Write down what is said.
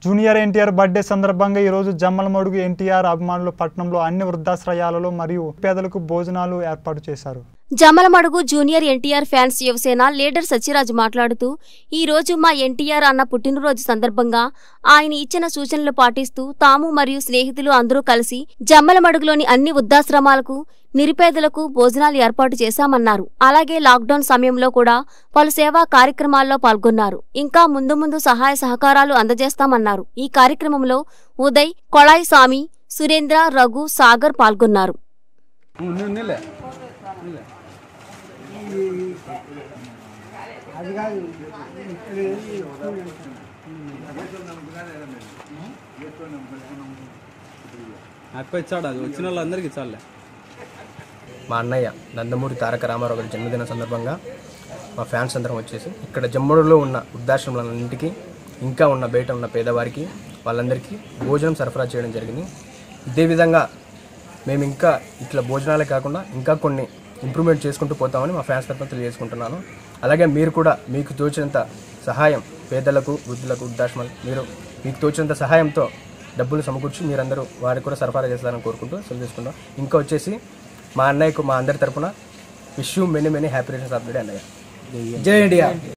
junior NTR birthday సందర్భంగా ఈరోజు జమ్మలమడుగు ఎన్టీఆర్ అభిమానులు పట్టణంలో అన్ని వృద్ధాశ్రయాలలో మరియు పేదలకు భోజనాలు ఏర్పాటు చేశారు Jammalamadugu junior NTR fans Yuvasena leader Satyaraju మాట్లాడుతూ ఈ రోజు మా ఎన్టీఆర్ అన్న పుట్టినరోజు సందర్భంగా ఆయన ఇచ్చిన సూచనలు పాటిస్తూ తాము మరియు స్నేహితులు అందరూ కలిసి జమ్మలమడుగులోని అన్ని వృద్ధాశ్రమాలకు నిరుపేదలకు భోజనాలు ఏర్పాటు చేశామన్నారు అలాగే లాక్డౌన్ సమయంలో కూడా పలు సేవా కార్యక్రమాల్లో పాల్గొన్నారు ఇంకా ముందు ముందు సహాయ సహకారాలు అందజేస్తామన్నారు ఈ కార్యక్రమంలో ఉదయ్ కొళాయి స్వామి సురేంద్ర రఘు సాగర్ పాల్గొన్నారు నిల్లే నిల్లే అక్క ఇచ్చాడు అది వచ్చిన వాళ్ళందరికీ ఇచ్చాలే మా అన్నయ్య నందమూరి తారక రామారావు గారి జన్మదిన సందర్భంగా మా ఫ్యాన్స్ అందరం వచ్చేసి ఇక్కడ జమ్మడులో ఉన్న వృద్ధాశ్రమాలన్నింటికి ఇంకా ఉన్న బయట ఉన్న పేదవారికి వాళ్ళందరికీ భోజనం సరఫరా చేయడం జరిగింది ఇదే విధంగా మేము ఇంకా ఇట్లా భోజనాలే కాకుండా ఇంకా కొన్ని ఇంప్రూవ్మెంట్ చేసుకుంటూ పోతామని మా ఫ్యాన్స్ తరఫున తెలియజేసుకుంటున్నాను అలాగే మీరు కూడా మీకు తోచినంత సహాయం పేదలకు వృద్ధులకు వృద్ధాశ్రమాలు మీరు మీకు తోచినంత సహాయంతో డబ్బులు సమకూర్చి మీరందరూ వారికి కూడా సరఫరా చేస్తారని కోరుకుంటూ సెలవు తీసుకుంటాం ఇంకా వచ్చేసి మా అన్నయ్యకు మా అందరి తరపున wish you many many happy returns of the day అన్నయ్య జై ఇండియా